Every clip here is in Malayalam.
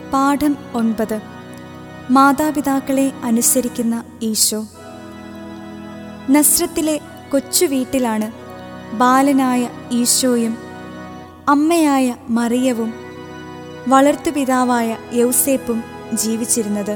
പാഠം ഒൻപത് മാതാപിതാക്കളെ അനുസരിക്കുന്ന ഈശോ നസ്രത്തിലെ കൊച്ചു വീട്ടിലാണ് ബാലനായ ഈശോയും അമ്മയായ മറിയവും വളർത്തുപിതാവായ യൗസേപ്പും ജീവിച്ചിരുന്നത്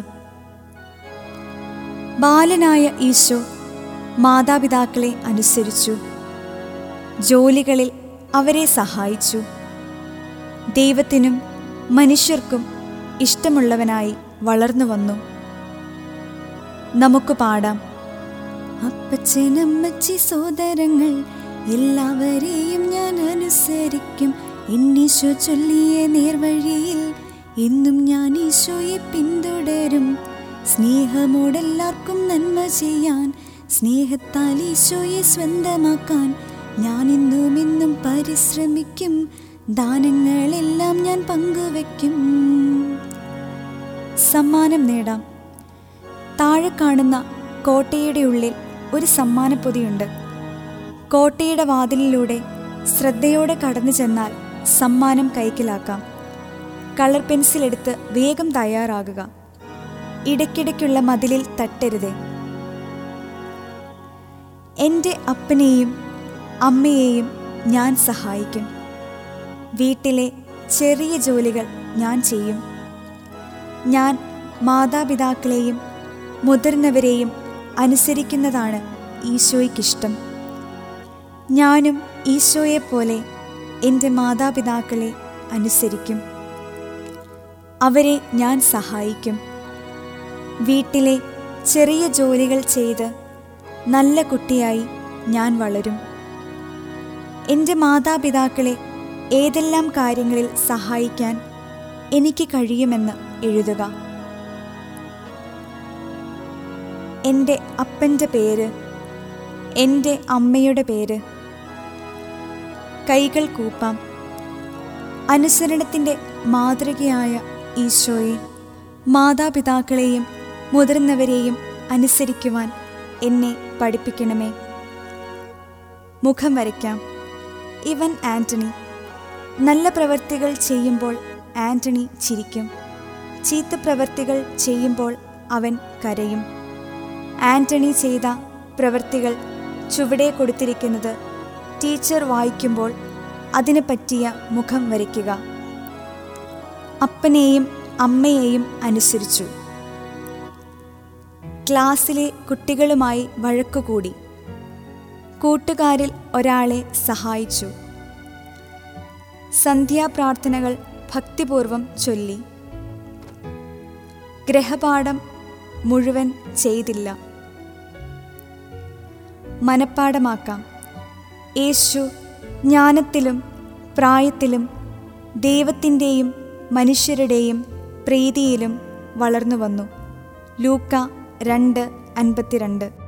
ബാലനായ ഈശോ മാതാപിതാക്കളെ അനുസരിച്ചു ജോലികളിൽ അവരെ സഹായിച്ചു ദൈവത്തിനും മനുഷ്യർക്കും ഇഷ്ടമുള്ളവനായി വളർന്നു വന്നു നമുക്ക് പാടാം അപ്പച്ചനമ്മച്ചി സോദരങ്ങൾ എല്ലാവരെയും ഞാൻ അനുസരിക്കും എന്നീശോ ചൊല്ലിയ നേർവഴിയിൽ എന്നും ഞാൻ ഈശോയെ പിന്തുടരും സ്നേഹമോടെല്ലാവർക്കും നന്മ ചെയ്യാൻ സ്നേഹത്താൽ ഈശോയെ സ്വന്തമാക്കാൻ ഞാൻ ഇന്നും ഇന്നും പരിശ്രമിക്കും ദാനങ്ങളെല്ലാം ഞാൻ പങ്കുവെക്കും സമ്മാനം നേടാം താഴെ കാണുന്ന കോട്ടയുടെ ഉള്ളിൽ ഒരു സമ്മാനപ്പൊതിയുണ്ട് കോട്ടയുടെ വാതിലിലൂടെ ശ്രദ്ധയോടെ കടന്നു ചെന്നാൽ സമ്മാനം കൈക്കലാക്കാം കളർ പെൻസിൽ എടുത്ത് വേഗം തയ്യാറാകുക ഇടയ്ക്കിടയ്ക്കുള്ള മതിലിൽ തട്ടരുതേ എൻ്റെ അപ്പനെയും അമ്മയെയും ഞാൻ സഹായിക്കും വീട്ടിലെ ചെറിയ ജോലികൾ ഞാൻ ചെയ്യും ഞാൻ മാതാപിതാക്കളെയും മുതിർന്നവരെയും അനുസരിക്കുന്നതാണ് ഈശോയ്ക്കിഷ്ടം ഞാനും ഈശോയെപ്പോലെ എൻ്റെ മാതാപിതാക്കളെ അനുസരിക്കും അവരെ ഞാൻ സഹായിക്കും വീട്ടിലെ ചെറിയ ജോലികൾ ചെയ്ത് നല്ല കുട്ടിയായി ഞാൻ വളരും എൻ്റെ മാതാപിതാക്കളെ ഏതെല്ലാം കാര്യങ്ങളിൽ സഹായിക്കാൻ എനിക്ക് കഴിയുമെന്ന് എഴുതുക എൻ്റെ അപ്പൻ്റെ പേര് എൻ്റെ അമ്മയുടെ പേര് കൈകൾ കൂപ്പാം അനുസരണത്തിൻ്റെ മാതൃകയായ ഈശോയെ മാതാപിതാക്കളെയും മുതിർന്നവരെയും അനുസരിക്കുവാൻ എന്നെ പഠിപ്പിക്കണമേ മുഖം വരയ്ക്കാം ഇവൻ ആൻ്റണി നല്ല പ്രവൃത്തികൾ ചെയ്യുമ്പോൾ ആൻ്റണി ചിരിക്കും ചീത്ത പ്രവൃത്തികൾ ചെയ്യുമ്പോൾ അവൻ കരയും ആൻ്റണി ചെയ്ത പ്രവൃത്തികൾ ചുവടെ കൊടുത്തിരിക്കുന്നത് ടീച്ചർ വായിക്കുമ്പോൾ അതിന് പറ്റിയ മുഖം വരയ്ക്കുക അപ്പനെയും അമ്മയെയും അനുസരിച്ചു ക്ലാസ്സിലെ കുട്ടികളുമായി വഴക്കുകൂടി കൂട്ടുകാരിൽ ഒരാളെ സഹായിച്ചു സന്ധ്യാപ്രാർത്ഥനകൾ ഭക്തിപൂർവം ചൊല്ലി ഗ്രഹപാഠം മുഴുവൻ ചെയ്തില്ല മനപ്പാടമാക്കാം യേശു ജ്ഞാനത്തിലും പ്രായത്തിലും ദൈവത്തിൻ്റെയും മനുഷ്യരുടെയും പ്രീതിയിലും വളർന്നു വന്നു ലൂക്ക രണ്ട് അൻപത്തിരണ്ട്